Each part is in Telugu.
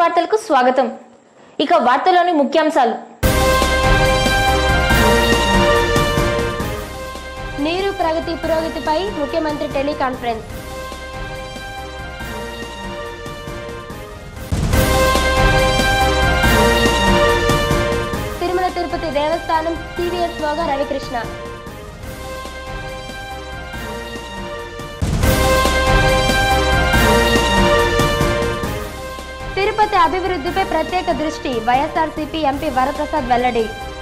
వార్తలకు స్వాగతం ఇక వార్తలోని ముఖ్యాంశాలు నీరు ప్రగతి పురోగతిపై ముఖ్యమంత్రి టెలికాన్ఫరెన్స్ తిరుమల తిరుపతి దేవస్థానం సివిఎస్ఓగా రవికృష్ణ తిరుపతి అభివృద్ధిపై ప్రత్యేక దృష్టి వైఎస్ఆర్సీపీ ఎంపీ వరప్రసాద్ వెల్లడి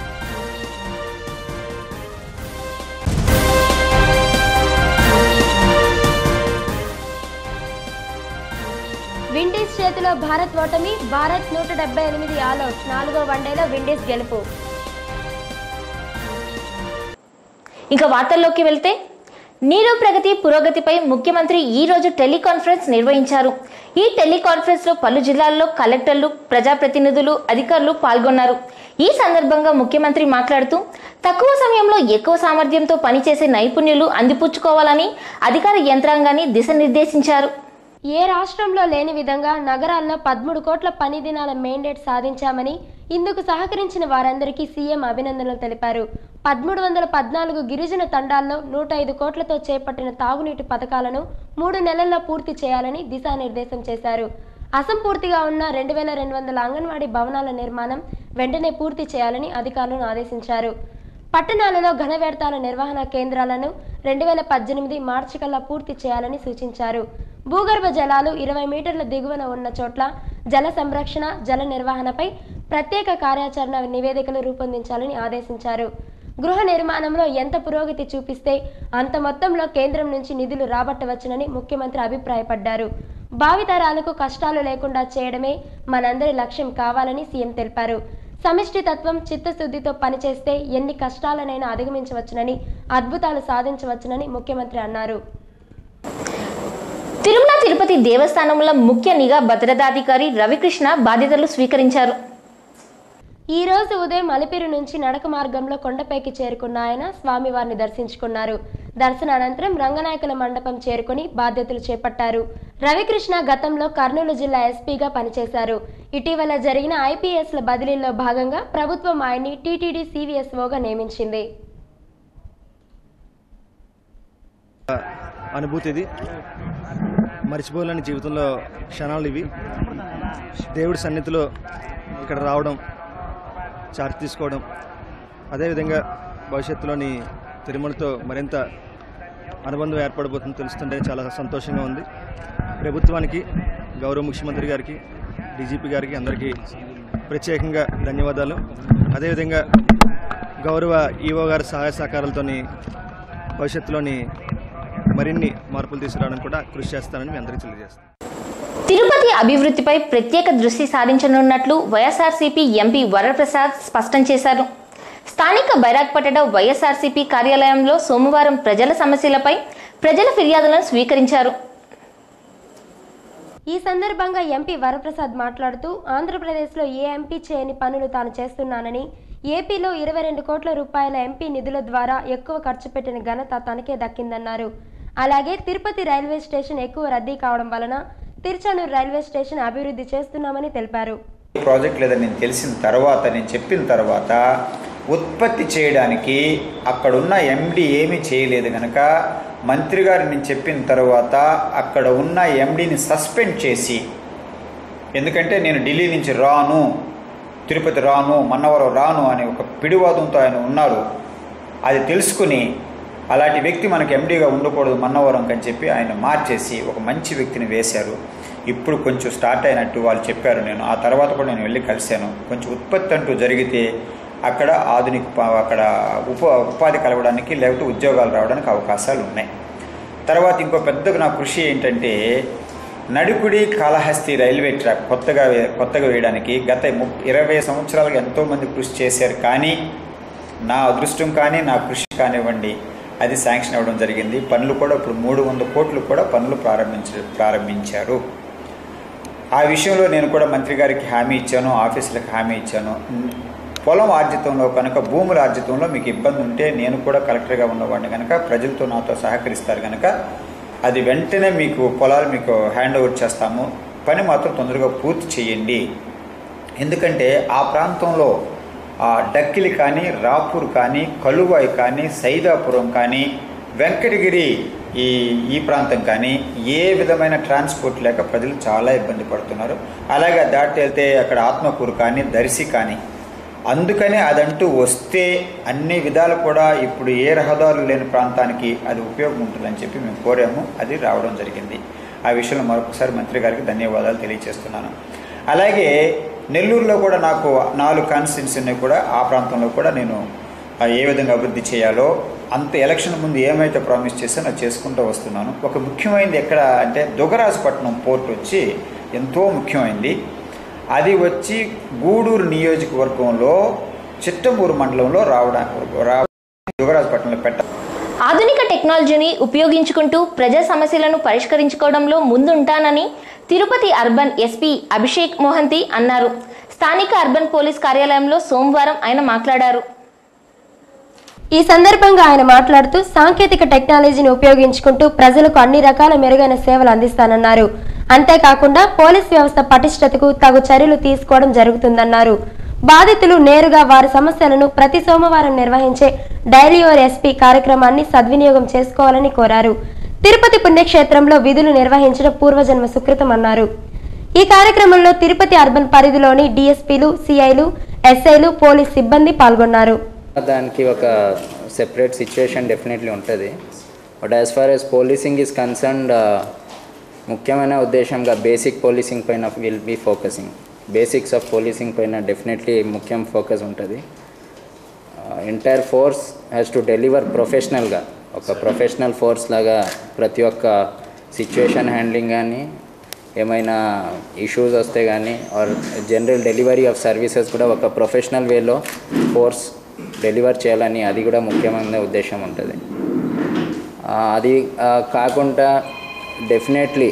విండీస్ చేతిలో భారత్ ఓటమి భారత్ నూట డెబ్బై ఎనిమిది ఆల్అౌట్ నాలుగో వన్డేలో విండీస్ గెలుపు ఇక వార్తల్లోకి వెళ్తే నీరు ప్రగతి పురోగతిపై ముఖ్యమంత్రి ఈ రోజు టెలికాన్ఫరెన్స్ నిర్వహించారు ఈ టెలికాన్ఫరెన్స్ లో పలు జిల్లాల్లో కలెక్టర్లు ప్రజాప్రతినిధులు అధికారులు పాల్గొన్నారు ఈ సందర్భంగా ముఖ్యమంత్రి మాట్లాడుతూ తక్కువ సమయంలో ఎక్కువ సామర్థ్యంతో పనిచేసే నైపుణ్యులు అందిపుచ్చుకోవాలని అధికార యంత్రాంగాన్ని దిశనిర్దేశించారు ఏ రాష్ట్రంలో లేని విధంగా నగరాల్లో పదమూడు కోట్ల పని దినాల మేండేట్ సాధించామని ఇందుకు సహకరించిన వారందరికీ సీఎం అభినందనలు తెలిపారు పదమూడు వందల పద్నాలుగు గిరిజన తండాల్లో నూట ఐదు కోట్లతో చేపట్టిన తాగునీటి పథకాలను మూడు నెలల్లో పూర్తి చేయాలని దిశానిర్దేశం చేశారు అసంపూర్తిగా ఉన్న రెండు వేల రెండు వందల అంగన్వాడీ భవనాల నిర్మాణం వెంటనే పూర్తి చేయాలని అధికారులను ఆదేశించారు పట్టణాలలో ఘన వ్యర్థాల నిర్వహణ కేంద్రాలను రెండు వేల పద్దెనిమిది మార్చి కల్లా పూర్తి చేయాలని సూచించారు భూగర్భ జలాలు ఇరవై మీటర్ల దిగువన ఉన్న చోట్ల జల సంరక్షణ జల నిర్వహణపై ప్రత్యేక కార్యాచరణ నివేదికలు రూపొందించాలని ఆదేశించారు గృహ నిర్మాణంలో ఎంత పురోగతి చూపిస్తే అంత మొత్తంలో కేంద్రం నుంచి నిధులు రాబట్టవచ్చునని ముఖ్యమంత్రి అభిప్రాయపడ్డారు భావితరాలకు కష్టాలు లేకుండా చేయడమే మనందరి లక్ష్యం కావాలని సీఎం తెలిపారు సమిష్టి తత్వం చిత్తశుద్ధితో పనిచేస్తే ఎన్ని కష్టాలనైనా అధిగమించవచ్చునని అద్భుతాలు సాధించవచ్చునని ముఖ్యమంత్రి అన్నారు తిరుమల తిరుపతి దేవస్థానంలో ముఖ్య నిఘా భద్రతాధికారి రవికృష్ణ బాధ్యతలు స్వీకరించారు ఈ రోజు ఉదయం అలిపిరి నుంచి నడక మార్గంలో కొండపైకి చేరుకున్న ఆయన స్వామివారిని దర్శించుకున్నారు దర్శనానంతరం రంగనాయకుల మండపం చేరుకుని బాధ్యతలు చేపట్టారు రవికృష్ణ గతంలో కర్నూలు జిల్లా ఎస్పీగా పనిచేశారు ఇటీవల జరిగిన ఐపీఎస్ల బదిలీలో భాగంగా ప్రభుత్వం ఆయన్ని టీటీడీ సివిఎస్ఓగా నియమించింది అనుభూతి ఇది మర్చిపోలేని జీవితంలో క్షణాలు ఇవి దేవుడి సన్నిధిలో ఇక్కడ రావడం చార్జ్ తీసుకోవడం అదేవిధంగా భవిష్యత్తులోని తిరుమలతో మరింత అనుబంధం ఏర్పడబోతుందో తెలుస్తుంటే చాలా సంతోషంగా ఉంది ప్రభుత్వానికి గౌరవ ముఖ్యమంత్రి గారికి డీజీపీ గారికి అందరికీ ప్రత్యేకంగా ధన్యవాదాలు అదేవిధంగా గౌరవ ఈఓ గారి సహాయ సహకారాలతోని భవిష్యత్తులోని మరిన్ని మార్పులు తీసుకురావడానికి కూడా కృషి చేస్తానని మీ అందరికీ తెలియజేస్తాను తిరుపతి అభివృద్ధిపై ప్రత్యేక దృష్టి సారించనున్నట్లు వైఎస్ఆర్సీపీ ఎంపీ వరప్రసాద్ స్పష్టం చేశారు స్థానిక బైరాగ్పేట వైఎస్ఆర్సీపీ కార్యాలయంలో సోమవారం ప్రజల సమస్యలపై ప్రజల ఫిర్యాదులను స్వీకరించారు ఈ సందర్భంగా ఎంపీ వరప్రసాద్ మాట్లాడుతూ ఆంధ్రప్రదేశ్లో ఏ ఎంపీ చేయని పనులు తాను చేస్తున్నానని ఏపీలో ఇరవై రెండు కోట్ల రూపాయల ఎంపీ నిధుల ద్వారా ఎక్కువ ఖర్చు పెట్టిన ఘనత తనకే దక్కిందన్నారు అలాగే తిరుపతి రైల్వే స్టేషన్ ఎక్కువ రద్దీ కావడం వలన తిరుచానూరు రైల్వే స్టేషన్ అభివృద్ధి చేస్తున్నామని తెలిపారు ఈ ప్రాజెక్ట్ లేదని నేను తెలిసిన తర్వాత నేను చెప్పిన తర్వాత ఉత్పత్తి చేయడానికి అక్కడున్న ఎండి ఏమీ చేయలేదు కనుక మంత్రి గారు నేను చెప్పిన తర్వాత అక్కడ ఉన్న ఎండిని సస్పెండ్ చేసి ఎందుకంటే నేను ఢిల్లీ నుంచి రాను తిరుపతి రాను మన్నవరం రాను అనే ఒక పిడివాదంతో ఆయన ఉన్నారు అది తెలుసుకుని అలాంటి వ్యక్తి మనకు ఎండీగా ఉండకూడదు మన్నవరం అని చెప్పి ఆయన మార్చేసి ఒక మంచి వ్యక్తిని వేశారు ఇప్పుడు కొంచెం స్టార్ట్ అయినట్టు వాళ్ళు చెప్పారు నేను ఆ తర్వాత కూడా నేను వెళ్ళి కలిశాను కొంచెం ఉత్పత్తి అంటూ జరిగితే అక్కడ ఆధునిక ప- అక్కడ ఉప ఉపాధి కలవడానికి లేకపోతే ఉద్యోగాలు రావడానికి అవకాశాలు ఉన్నాయి తర్వాత ఇంకో పెద్ద నా కృషి ఏంటంటే నడుకుడి కాళహస్తి రైల్వే ట్రాక్ కొత్తగా వే- కొత్తగా వేయడానికి గత ము ఇరవై సంవత్సరాలుగా ఎంతోమంది కృషి చేశారు కానీ నా అదృష్టం కానీ నా కృషి కానివ్వండి అది శాంక్షన్ అవ్వడం జరిగింది పనులు కూడా ఇప్పుడు మూడు వందల కోట్లు కూడా పనులు ప్రారంభించ ప్రారంభించారు ఆ విషయంలో నేను కూడా మంత్రి గారికి హామీ ఇచ్చాను ఆఫీసులకు హామీ ఇచ్చాను పొలం ఆర్జితంలో కనుక భూముల ఆర్జితంలో మీకు ఇబ్బంది ఉంటే నేను కూడా కలెక్టర్గా ఉన్నవాడిని కనుక ప్రజలతో నాతో సహకరిస్తారు కనుక అది వెంటనే మీకు పొలాలు మీకు హ్యాండ్ ఓవర్ చేస్తాము పని మాత్రం తొందరగా పూర్తి చేయండి ఎందుకంటే ఆ ప్రాంతంలో ఆ డక్కిలి కానీ రాపూర్ కానీ కలువాయి కానీ సైదాపురం కానీ వెంకటగిరి ఈ ఈ ప్రాంతం కానీ ఏ విధమైన ట్రాన్స్పోర్ట్ లేక ప్రజలు చాలా ఇబ్బంది పడుతున్నారు అలాగే దాటి వెళ్తే అక్కడ ఆత్మకూరు కానీ దర్శి కానీ అందుకనే అదంటూ వస్తే అన్ని విధాలు కూడా ఇప్పుడు ఏ రహదారులు లేని ప్రాంతానికి అది ఉపయోగం ఉంటుందని చెప్పి మేము కోరాము అది రావడం జరిగింది ఆ విషయంలో మరొకసారి మంత్రి గారికి ధన్యవాదాలు తెలియజేస్తున్నాను అలాగే నెల్లూరులో కూడా నాకు నాలుగు కాన్స్టిట్యున్సీ ఉన్నాయి కూడా ఆ ప్రాంతంలో కూడా నేను ఆ, ఏ విధంగా అభివృద్ధి చేయాలో అంత ఎలక్షన్ ముందు ఏమైతే ప్రామిస్ చేశానో అది చేసుకుంటూ వస్తున్నాను ఒక ముఖ్యమైనది ఎక్కడ అంటే దుగరాజపట్నం పోర్ట్ వచ్చి ఎంతో ముఖ్యమైనది అది వచ్చి గూడూరు నియోజకవర్గంలో చిట్టమూరు మండలంలో రావడానికి రా యువరాజపట్నంలో పెట్ట ఆధునిక టెక్నాలజీని ఉపయోగించుకుంటూ ప్రజా సమస్యలను పరిష్కరించుకోవడంలో ముందుంటానని తిరుపతి అర్బన్ ఎస్పీ అభిషేక్ మోహంతి అన్నారు స్థానిక అర్బన్ పోలీస్ కార్యాలయంలో సోమవారం ఆయన మాట్లాడారు ఈ సందర్భంగా ఆయన మాట్లాడుతూ సాంకేతిక టెక్నాలజీని ఉపయోగించుకుంటూ ప్రజలకు అన్ని రకాల మెరుగైన సేవలు అందిస్తానన్నారు అంతేకాకుండా పోలీస్ వ్యవస్థ పటిష్టతకు తగు చర్యలు తీసుకోవడం జరుగుతుందన్నారు బాధితులు నేరుగా వారి సమస్యలను ప్రతి సోమవారం నిర్వహించే డైలీ యువర్ ఎస్పీ కార్యక్రమాన్ని సద్వినియోగం చేసుకోవాలని కోరారు తిరుపతి పుణ్యక్షేత్రంలో విధులు నిర్వహించడం పూర్వజన్మ సుకృతం అన్నారు ఈ కార్యక్రమంలో తిరుపతి అర్బన్ పరిధిలోని డిఎస్పీలు సిఐలు ఎస్ఐలు పోలీస్ సిబ్బంది పాల్గొన్నారు దానికి ఒక సెపరేట్ సిచ్యువేషన్ డెఫినెట్లీ ఉంటుంది but as far as policing is concerned ముఖ్యమైన ఉద్దేశంగా బేసిక్ పోలీసింగ్ పైన will be focusing basics of policing పైన డెఫినెట్లీ ముఖ్యం ఫోకస్ ఉంటుంది entire force has to deliver ప్రొఫెషనల్గా ఒక ప్రొఫెషనల్ ఫోర్స్ లాగా ప్రతి ఒక్క సిచ్యువేషన్ హ్యాండ్లింగ్ కానీ ఏమైనా ఇష్యూస్ వస్తే కానీ or general delivery of services కూడా ఒక ప్రొఫెషనల్ వేలో ఫోర్స్ డెలివర్ చేయాలని అది కూడా ముఖ్యమైన ఉద్దేశం ఉంటుంది ఆ, అది ఆ, కాకుండా డెఫినెట్లీ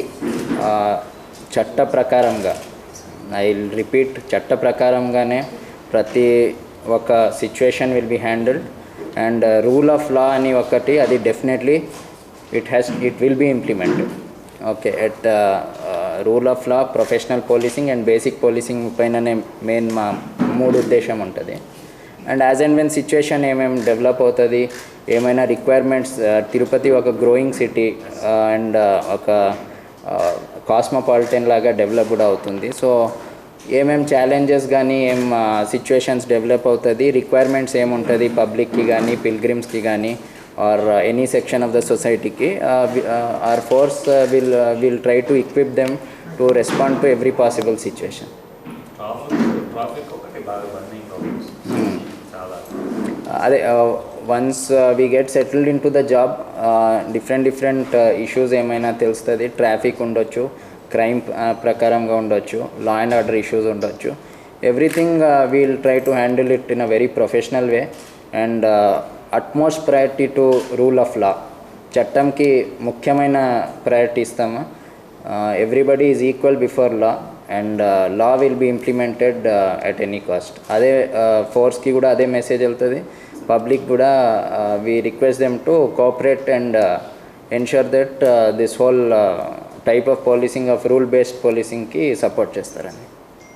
చట్ట ప్రకారంగా ఐ రిపీట్ చట్ట ప్రకారంగానే ప్రతి ఒక situation will be handled and rule of law అని ఒకటి అది definitely it has it will be implemented okay at rule of law professional policing and basic policing పైననే మెయిన్ మా మూడు ఉద్దేశం ఉంటుంది and as and when situation ఏమేమి డెవలప్ అవుతుంది ఏమైనా రిక్వైర్మెంట్స్ తిరుపతి ఒక గ్రోయింగ్ సిటీ అండ్ ఒక కాస్మోపాలిటన్ లాగా డెవలప్ కూడా అవుతుంది సో ఏమేం ఛాలెంజెస్ కానీ ఏం సిచ్యువేషన్స్ డెవలప్ అవుతుంది రిక్వైర్మెంట్స్ ఏముంటుంది పబ్లిక్కి కానీ పిల్గ్రిమ్స్కి కానీ or any section of the సొసైటీకి our force will will try to equip them to respond to every possible situation traffic ఒకటి బాగా బర్నింగ్ ప్రాబ్లమ్స్ చాలా అదే once we get settled into the job different different issues ఏమైనా తెలుస్తుంది ట్రాఫిక్ ఉండొచ్చు క్రైమ్ ప్రకారంగా ఉండొచ్చు లా అండ్ ఆర్డర్ ఇష్యూస్ ఉండొచ్చు everything we'll try to handle it in a very professional way and utmost priority to rule of law చట్టంకి ముఖ్యమైన ప్రయారిటీ ఇస్తాము everybody is equal before law and law will be implemented at any cost అదే ఫోర్స్కి కూడా అదే మెసేజ్ వెళ్తుంది పబ్లిక్ కూడా we request them to cooperate and ensure that this whole type of policing of rule based పోలీసింగ్కి సపోర్ట్ చేస్తారని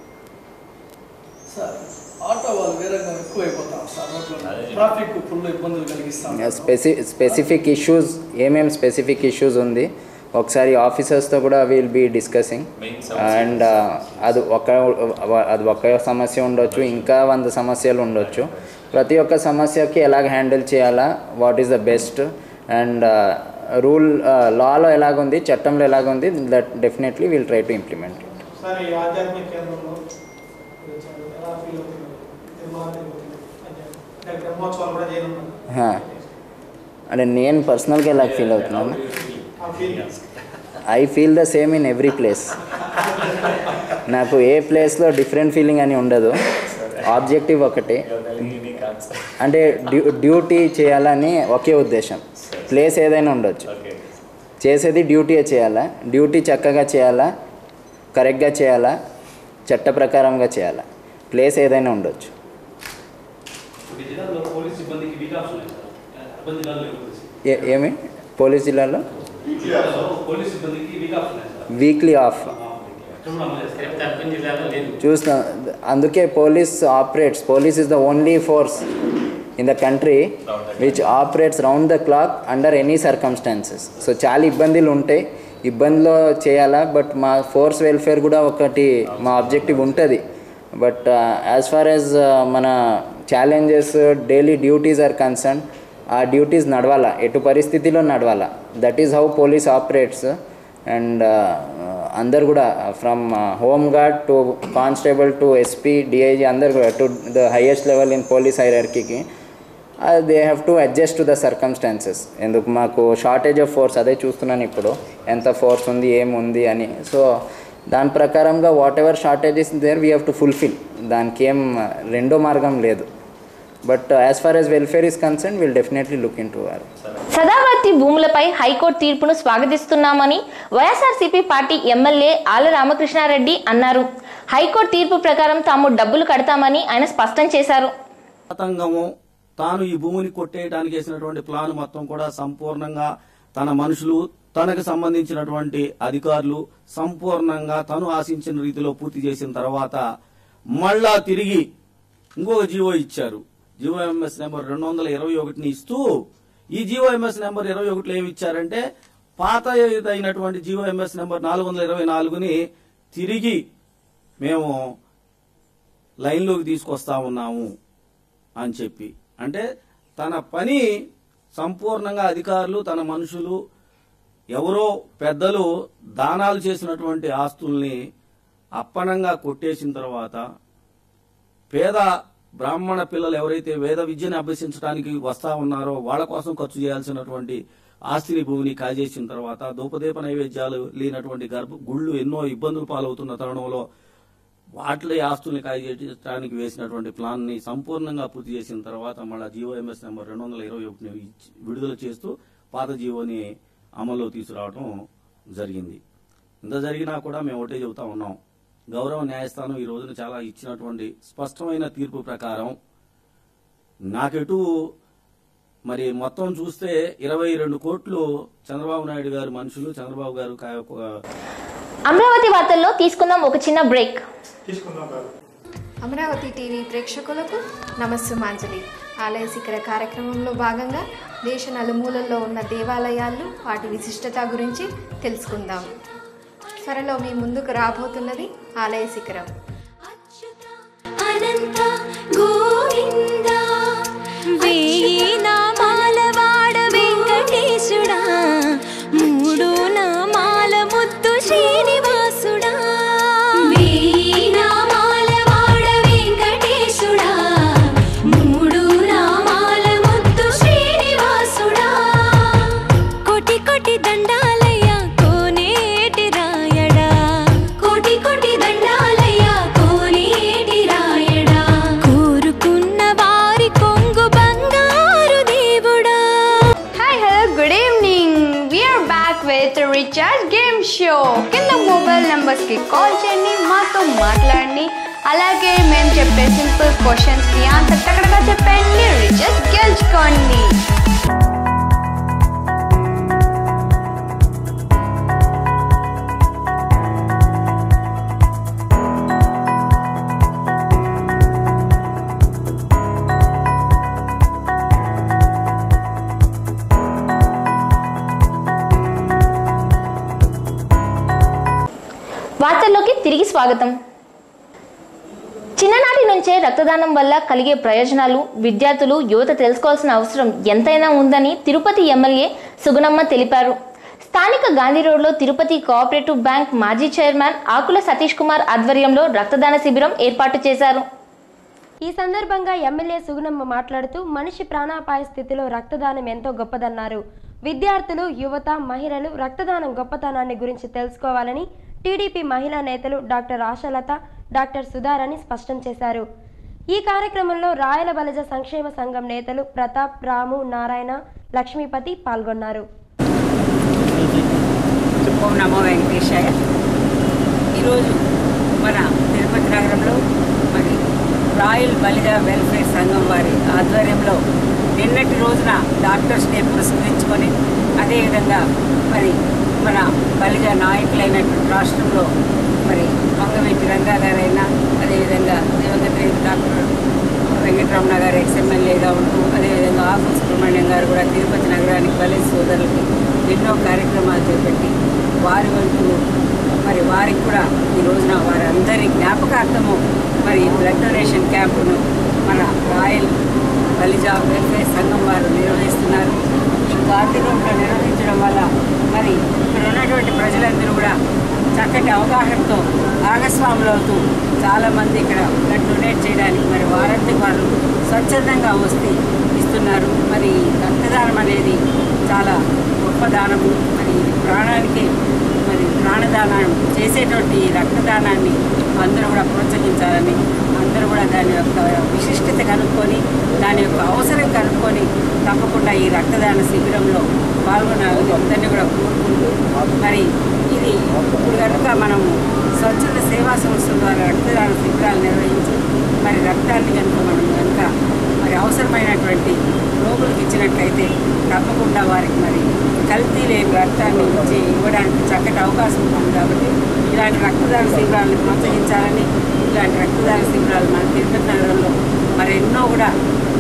సార్ ఆటో వాళ్ళు వేరంగా ఎక్కువ అయిపోతాం సార్ రోడ్లో ట్రాఫిక్ ఫుల్ ఇబ్బందులు కలిగిస్తాం స్పెసి స్పెసిఫిక్ ఇష్యూస్ ఏమేం స్పెసిఫిక్ ఇష్యూస్ ఉంది ఒకసారి ఆఫీసర్స్తో కూడా విల్ బీ డిస్కసింగ్ అండ్ అది ఒక అది ఒక సమస్య ఉండొచ్చు ఇంకా వంద సమస్యలు ఉండొచ్చు ప్రతి ఒక్క సమస్యకి ఎలాగ హ్యాండిల్ చేయాలా what is the best and rule లాలో ఎలాగుంది చట్టంలో ఎలాగుంది that definitely will try to implement it sir ఈ ఆధ్యాత్మిక కేంద్రంలో ఎలా ఫీల్ అవుతుంది తిరుమల తిరుపతి అంటే బ్రహ్మోత్సవాలు కూడా చేయనున్నారు అంటే నేను పర్సనల్గా ఎలా ఫీల్ అవుతున్నాను ఆ feel I feel the same in every place నాకు ఏ ప్లేస్లో డిఫరెంట్ ఫీలింగ్ అని ఉండదు ఆబ్జెక్టివ్ ఒకటి యూనిక్ ఆన్సర్ అంటే డ్యూ డ్యూటీ చేయాలని ఒకే ఉద్దేశం ప్లేస్ ఏదైనా ఉండొచ్చు ఓకే చేసేది డ్యూటీయే చేయాలా డ్యూటీ చక్కగా చేయాలా కరెక్ట్గా చేయాలా చట్ట ప్రకారంగా చేయాలా ప్లేస్ ఏదైనా ఉండొచ్చు ఈ జిల్లాలో పోలీస్ సిబ్బందికి వీక్ ఆఫ్స్ ఉన్నాయి సార్ అర్బన్ జిల్లాలో లేవు పోలీస్. ఏ ఏమి పోలీస్ జిల్లాలో జిల్లాలో పోలీస్ సిబ్బందికి వీక్ ఆఫ్స్ ఉన్నాయి సార్ వీక్లీ ఆఫ్ రేపు తరపున జిల్లాలో లేదు చూసిన అందుకే police operates police is the only force in the country which operates round the clock under any circumstances so చాలా ఇబ్బందులు ఉంటాయి ఇబ్బందిలో చేయాలా బట్ మా ఫోర్స్ వెల్ఫేర్ కూడా ఒకటి మా ఆబ్జెక్టివ్ ఉంటుంది బట్ యాజ్ ఫార్ యాజ్ మన challenges daily duties are concern ఆ డ్యూటీస్ నడవాలా ఎటు పరిస్థితిలో నడవాలా that is how police operates and అందరు కూడా from home guard to constable to SP DIG అందరు కూడా to the highest level in police హైరార్కీకి they have to adjust to the circumstances ఎందుకు మాకు షార్టేజ్ ఆఫ్ ఫోర్స్ అదే చూస్తున్నాను ఇప్పుడు ఎంత ఫోర్స్ ఉంది ఏముంది అని సో దాని ప్రకారంగా whatever shortages there we have to fulfil దానికి ఏం రెండో మార్గం లేదు but as far as welfare is concern will definitely look into our Sadavarti భూములపై హైకోర్టు తీర్పును స్వాగతిస్తున్నామని వైఎస్ఆర్సీపీ పార్టీ ఎమ్మెల్యే ఆల రామకృష్ణారెడ్డి అన్నారు హైకోర్టు తీర్పు ప్రకారం తాము డబ్బులు కడతామని ఆయన స్పష్టం చేశారు తతంగము తాను ఈ భూమిని కొట్టేయడానికి వేసినటువంటి ప్లాన్ మొత్తం కూడా సంపూర్ణంగా తన మనుషులు తనకు సంబంధించినటువంటి అధికారులు సంపూర్ణంగా తను ఆశించిన రీతిలో పూర్తి చేసిన తర్వాత మళ్ళా తిరిగి ఇంకొక జీవో ఇచ్చారు జీవోఎంఎస్ నెంబర్ రెండు వందల ఇరవై ఒకటిని ఇస్తూ ఈ జీవోఎంఎస్ నెంబర్ ఇరవై ఒకటిలో ఏమి ఇచ్చారంటే పాత అయినటువంటి జీవోఎంఎస్ నెంబర్ నాలుగు వందల ఇరవై నాలుగుని తిరిగి మేము లైన్లోకి తీసుకొస్తా ఉన్నాము అని చెప్పి అంటే తన పని సంపూర్ణంగా అధికారులు తన మనుషులు ఎవరో పెద్దలు దానాలు చేసినటువంటి ఆస్తుల్ని అప్పనంగా కొట్టేసిన తర్వాత పేద బ్రాహ్మణ పిల్లలు ఎవరైతే వేద విద్యను అభ్యసించడానికి వస్తా ఉన్నారో వాళ్ళ కోసం ఖర్చు చేయాల్సినటువంటి ఆస్తిని భూమిని కాజేసిన తర్వాత ధూపదీప నైవేద్యాలు లేనటువంటి గర్భ గుళ్ళు ఎన్నో ఇబ్బందులు పాలవుతున్న తరుణంలో వాటిలో ఆస్తుల్ని కాజేయడానికి వేసినటువంటి ప్లాన్ ని సంపూర్ణంగా పూర్తి చేసిన తర్వాత మళ్ళీ జీవోఎంఎస్ నెంబర్ రెండు వందల ఇరవై ఒకటిని ఇచ్చి- విడుదల చేస్తూ పాత జీవోని అమల్లో తీసుకురావడం జరిగింది ఇంత జరిగినా కూడా మేము ఒకటే చెబుతా ఉన్నాం గౌరవ న్యాయస్థానం ఈ రోజున చాలా ఇచ్చినటువంటి స్పష్టమైన తీర్పు ప్రకారం నాకెటు మరి మొత్తం చూస్తే ఇరవై రెండు కోట్లు చంద్రబాబు నాయుడు గారు మనుషులు చంద్రబాబు గారు కా- అమరావతి వార్తల్లో తీసుకుందాం ఒక చిన్న బ్రేక్ తీసుకుందాం కాదు అమరావతి టీవీ ప్రేక్షకులకు నమస్సుమాంజలి ఆలయ శిఖర కార్యక్రమంలో భాగంగా దేశ నలుమూలల్లో ఉన్న దేవాలయాలు వాటి విశిష్టత గురించి తెలుసుకుందాం త్వరలో మీ ముందుకు రాబోతున్నది ఆలయ శిఖరం అనంత గోవింద వేయి నామాల వాడ వెంకటేశుడా మూడు నామాల ముద్దు శ్రీనివాసుడా వేయి నామాల వాడ వెంకటేశుడా మూడు నామాల ముద్దు శ్రీనివాసుడా కోటి కోటి దండాలయ్య కోనేటి రాయడా కోటి కోటి దండాలయ్య కోనేటి రాయడా కోరుకున్న వారి కొంగు బంగారు దేవుడా hi hello good evening we're back with recharge game show కింద మొబైల్ నెంబర్స్కి కాల్ చేయండి మాతో మాట్లాడండి అలాగే మేము చెప్పే సింపుల్ క్వశ్చన్స్కి ఆన్సర్ టక్కడగా చెప్పండి రీఛార్జ్ గెలుచుకోండి వార్తల్లోకి తిరిగి స్వాగతం చిన్ననాటి నుంచే రక్తదానం వల్ల కలిగే ప్రయోజనాలు విద్యార్థులు యువత తెలుసుకోవాల్సిన అవసరం ఎంతైనా ఉందని తిరుపతి ఎమ్మెల్యే సుగుణమ్మ తెలిపారు స్థానిక గాంధీ రోడ్లో తిరుపతి కోఆపరేటివ్ బ్యాంక్ మాజీ చైర్మన్ ఆకుల సతీష్ కుమార్ ఆధ్వర్యంలో రక్తదాన శిబిరం ఏర్పాటు చేశారు ఈ సందర్భంగా ఎమ్మెల్యే సుగుణమ్మ మాట్లాడుతూ మనిషి ప్రాణాపాయ స్థితిలో రక్తదానం ఎంతో గొప్పదన్నారు విద్యార్థులు యువత మహిళలు రక్తదానం గొప్పతనాన్ని గురించి తెలుసుకోవాలని టీడీపీ మహిళా నేతలు డాక్టర్ ఆశాలత డాక్టర్ సుధారాణి స్పష్టం చేశారు ఈ కార్యక్రమంలో రాయల బలజ సంక్షేమ సంఘం నేతలు ప్రతాప్ రాము నారాయణ లక్ష్మీపతి పాల్గొన్నారు ఓం నమో వెంకటేశాయ ఈరోజు మన తిరుపతి నగరంలో మరి రాయల్ బలిజ వెల్ఫేర్ సంఘం వారి ఆధ్వర్యంలో నిన్నటి రోజున డాక్టర్స్ డే పురస్కరించుకొని అదేవిధంగా మరి మన బలిజ నాయకులైనటువంటి రాష్ట్రంలో మరి వంగవీటి రంగా గారైనా అదేవిధంగా దివంగత రేపు డాక్టర్ వెంకటరమణ గారు ఎక్స్ఎమ్మెల్యేగా ఉంటూ అదేవిధంగా ఆకు సుబ్రహ్మణ్యం గారు కూడా తిరుపతి నగరానికి బలి సోదరులకి ఎన్నో కార్యక్రమాలు చేపట్టి వారి వంతు మరి వారికి కూడా ఈ రోజున వారందరి జ్ఞాపకార్థము మరి ఈ బ్లడ్ డొనేషన్ క్యాంపును మన రాయల్ బలిజా వెల్ఫేర్ సంఘం వారు నిర్వహిస్తున్నారు ఈ గాంధీ రోడ్లో నిర్వహించడం వల్ల మరి ఇక్కడ ఉన్నటువంటి ప్రజలందరూ కూడా చక్కటి అవగాహనతో భాగస్వాములు అవుతూ చాలామంది ఇక్కడ బ్లడ్ డొనేట్ చేయడానికి మరి వారంతా వాళ్ళు స్వచ్ఛందంగా వస్తే ఇస్తున్నారు మరి రక్తదానం అనేది చాలా గొప్ప దానము మరి ఇది ప్రాణానికి మరి ప్రాణదానం చేసేటువంటి ఈ రక్తదానాన్ని అందరూ కూడా ప్రోత్సహించాలని అందరూ కూడా దాని యొక్క విశిష్టత కనుక్కొని దాని యొక్క అవసరం కనుక్కొని తప్పకుండా ఈ రక్తదాన శిబిరంలో పాల్గొనాలని అందరినీ కూడా కోరుకుంటూ మరి ఇది ఇప్పుడు కనుక మనము స్వచ్ఛంద సేవా సంస్థల ద్వారా రక్తదాన శిబిరాలు నిర్వహించి మరి రక్తాన్ని కనుక మనం కనుక మరి అవసరమైనటువంటి రోగులకు ఇచ్చినట్లయితే తప్పకుండా వారికి మరి కల్తీ లేని రక్తాన్ని ఇచ్చి ఇవ్వడానికి చక్కటి అవకాశం ఉంటుంది కాబట్టి ఇలాంటి రక్తదాన శిబిరాలను ప్రోత్సహించాలని ఇలాంటి రక్తదాన శిబిరాలు మన తిరుపతి నగరంలో మరి ఎన్నో కూడా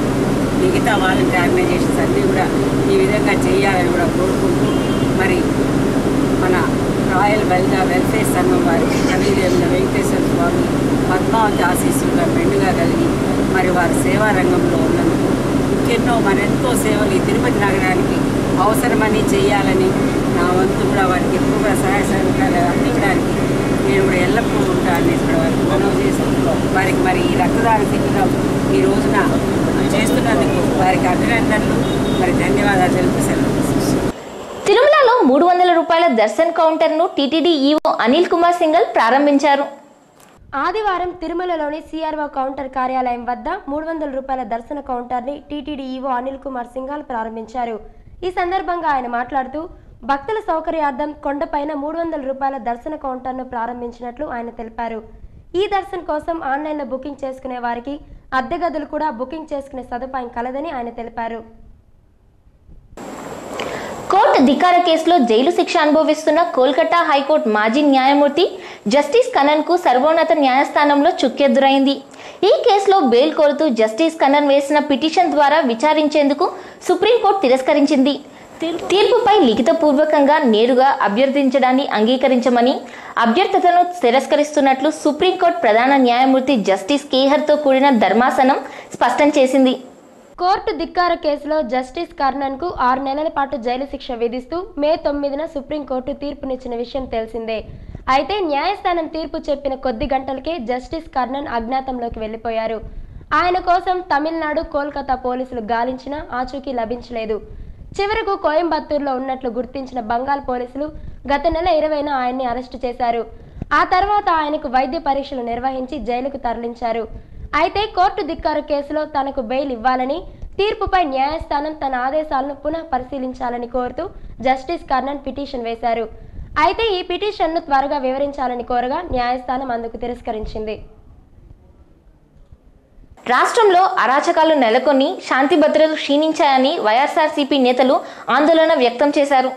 మిగతా వాలంటీర్ ఆర్గనైజేషన్స్ అన్నీ కూడా ఈ విధంగా చేయాలని కూడా కోరుకుంటూ మరి మన రాయల్ బలిదా వెల్ఫేర్ సంఘం వారి కవిదేవుల వెంకటేశ్వర స్వామి పద్మావతి ఆశీస్సులుగా మెండుగా కలిగి మరి వారి సేవా రంగంలో ఉన్నందుకు ఇంకెన్నో మరెంతో సేవలు ఈ తిరుపతి నగరానికి అవసరమని చేయాలని నా వంతు కూడా వారికి ఎక్కువ కూడా సహాయ సహకారాలు అందించడానికి నేను కూడా ఎల్లప్పుడూ ఉంటానని కూడా వారికి మనవి చేస్తూ వారికి మరి ఈ రక్తదాన శిబిరం ఈ రోజున చేస్తున్నందుకు వారికి అభినందనలు మరి ధన్యవాదాలు తెలుపు సెలవు తీసుకుంటున్నాను. తిరుమలలో మూడు వందల రూపాయల దర్శన్ కౌంటర్ను టీటీడీ ఈవో అనిల్ కుమార్ సింగల్ ప్రారంభించారు ఆదివారం తిరుమలలోని సిఆర్ఓ కౌంటర్ కార్యాలయం వద్ద మూడు వందల రూపాయల దర్శన కౌంటర్ని టీటీడీ ఈవో అనిల్ కుమార్ సింఘాల్ ప్రారంభించారు ఈ సందర్భంగా ఆయన మాట్లాడుతూ భక్తుల సౌకర్యార్థం కొండపైన మూడు వందల రూపాయల దర్శన కౌంటర్ను ప్రారంభించినట్లు ఆయన తెలిపారు ఈ దర్శన్ కోసం ఆన్లైన్లో బుకింగ్ చేసుకునే వారికి అద్దె గదులు కూడా బుకింగ్ చేసుకునే సదుపాయం కలదని ఆయన తెలిపారు కోర్టు ధిక్కార కేసులో జైలు శిక్ష అనుభవిస్తున్న కోల్కతా హైకోర్టు మాజీ న్యాయమూర్తి జస్టిస్ కనన్ కు సర్వోన్నత న్యాయస్థానంలో చుక్కెదురైంది ఈ కేసులో బెయిల్ కోరుతూ జస్టిస్ కనన్ వేసిన పిటిషన్ ద్వారా విచారించేందుకు సుప్రీంకోర్టు తిరస్కరించింది తీర్పుపై లిఖితపూర్వకంగా నేరుగా అభ్యర్థించడాన్ని అంగీకరించమని అభ్యర్థతను తిరస్కరిస్తున్నట్లు సుప్రీంకోర్టు ప్రధాన న్యాయమూర్తి జస్టిస్ కేహర్తో కూడిన ధర్మాసనం స్పష్టం చేసింది కోర్టు ధిక్కార కేసులో జస్టిస్ కర్ణన్ కు ఆరు నెలల పాటు జైలు శిక్ష విధిస్తూ మే తొమ్మిదిన సుప్రీంకోర్టు తీర్పునిచ్చిన విషయం తెలిసిందే అయితే న్యాయస్థానం తీర్పు చెప్పిన కొద్ది గంటలకే జస్టిస్ కర్ణన్ అజ్ఞాతంలోకి వెళ్లిపోయారు ఆయన కోసం తమిళనాడు కోల్కతా పోలీసులు గాలించినా ఆచూకీ లభించలేదు చివరకు కోయంబత్తూరులో ఉన్నట్లు గుర్తించిన బంగాల్ పోలీసులు గత నెల ఇరవైన ఆయన్ని అరెస్టు చేశారు ఆ తర్వాత ఆయనకు వైద్య పరీక్షలు నిర్వహించి జైలుకు తరలించారు అయితే కోర్టు ధిక్కారు కేసులో తనకు బెయిల్ ఇవ్వాలని తీర్పుపై న్యాయస్థానం తన ఆదేశాలను పునః పరిశీలించాలని కోరుతూ జస్టిస్ కర్ణన్ పిటిషన్ వేశారు అయితే ఈ పిటిషన్ను త్వరగా వివరించాలని కోరగా న్యాయస్థానం అందుకు తిరస్కరించింది రాష్ట్రంలో అరాచకాలు నెలకొని శాంతి భద్రతలు క్షీణించాయని వైఎస్ఆర్సీపీ నేతలు ఆందోళన వ్యక్తం చేశారు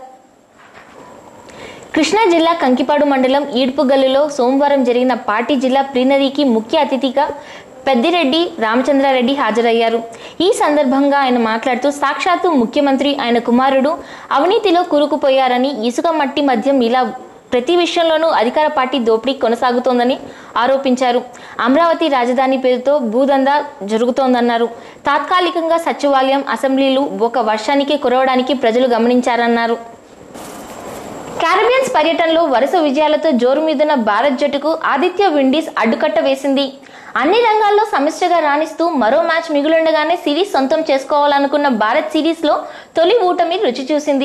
కృష్ణా జిల్లా కంకిపాడు మండలం ఈడ్పుగల్లులో సోమవారం జరిగిన పార్టీ జిల్లా ప్లీనరీకి ముఖ్య అతిథిగా పెద్దిరెడ్డి రామచంద్రారెడ్డి హాజరయ్యారు ఈ సందర్భంగా ఆయన మాట్లాడుతూ సాక్షాత్తు ముఖ్యమంత్రి ఆయన కుమారుడు అవినీతిలో కూరుకుపోయారని ఇసుక మట్టి మద్యం ఇలా ప్రతి విషయంలోనూ అధికార పార్టీ దోపిడీ కొనసాగుతోందని ఆరోపించారు అమరావతి రాజధాని పేరుతో భూదందా జరుగుతోందన్నారు తాత్కాలికంగా సచివాలయం అసెంబ్లీలు ఒక వర్షానికి కురవడానికి ప్రజలు గమనించారన్నారు క్యారిబియన్స్ పర్యటనలో వరుస విజయాలతో జోరు మీదున్న భారత్ జట్టుకు ఆదిత్య విండీస్ అడ్డుకట్ట వేసింది అన్ని రంగాల్లో సమిష్టిగా రాణిస్తూ మరో మ్యాచ్ మిగులుండగానే సిరీస్ సొంతం చేసుకోవాలనుకున్న భారత్ సిరీస్లో తొలి ఊటమి రుచి చూసింది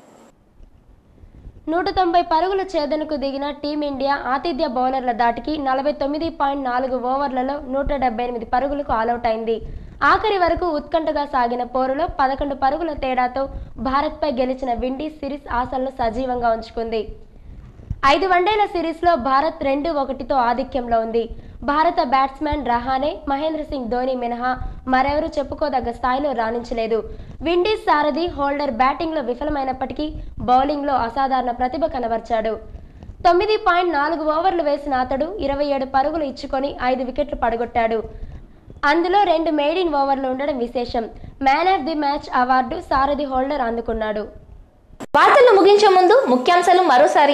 నూట తొంభై పరుగుల ఛేదనకు దిగిన టీమిండియా ఆతిథ్య బౌలర్ల దాటికి నలభై తొమ్మిది పాయింట్ నాలుగు ఓవర్లలో నూట డెబ్బై ఎనిమిది పరుగులకు ఆలౌట్ అయింది ఆఖరి వరకు ఉత్కంఠగా సాగిన పోరులో పదకొండు పరుగుల తేడాతో భారత్పై గెలిచిన విండీస్ సిరీస్ ఆశలను సజీవంగా ఉంచుకుంది ఐదు వన్డేల సిరీస్లో భారత్ రెండు ఒకటితో ఆధిక్యంలో ఉంది భారత బ్యాట్స్మెన్ రహానే మహేంద్ర సింగ్ ధోని మినహా మరెవరూ చెప్పుకోదగ్గ స్థాయిలో రాణించలేదు విండీస్ సారథి హోల్డర్ బ్యాటింగ్లో విఫలమైనప్పటికీ బౌలింగ్లో అసాధారణ ప్రతిభ కనబర్చాడు తొమ్మిది పాయింట్ నాలుగు ఓవర్లు వేసిన అతడు ఇరవై ఏడు పరుగులు ఇచ్చుకొని ఐదు వికెట్లు పడగొట్టాడు అందులో రెండు మేడిన్ ఓవర్లు ఉండడం విశేషం man of the match award సారథి హోల్డర్ అందుకున్నాడు వార్తలు ముగించే ముందు ముఖ్యాంశాలు మరోసారి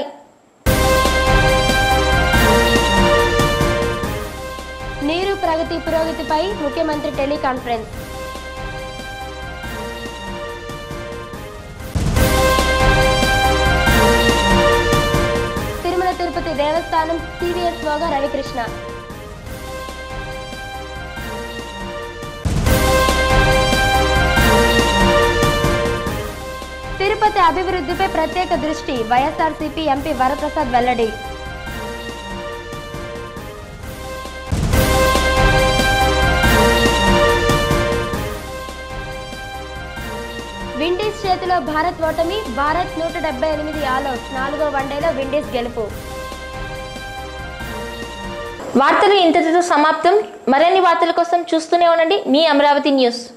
నీరు ప్రగతి పురోగతిపై ముఖ్యమంత్రి టెలికాన్ఫరెన్స్ తిరుమల తిరుపతి దేవస్థానం సివిఎస్ఓగా రవికృష్ణ తిరుపతి అభివృద్ధిపై ప్రత్యేక దృష్టి వైఎస్ఆర్సీపీ ఎంపీ వరప్రసాద్ వెల్లడి విండీస్ చేతిలో భారత్ ఓటమి భారత్ నూట డెబ్బై ఎనిమిది ఆల్అౌట్ నాలుగో వన్డేలో విండీస్ గెలుపు వార్తలు ఇంతటితో సమాప్తం మరిన్ని వార్తల కోసం చూస్తూనే ఉండండి మీ అమరావతి న్యూస్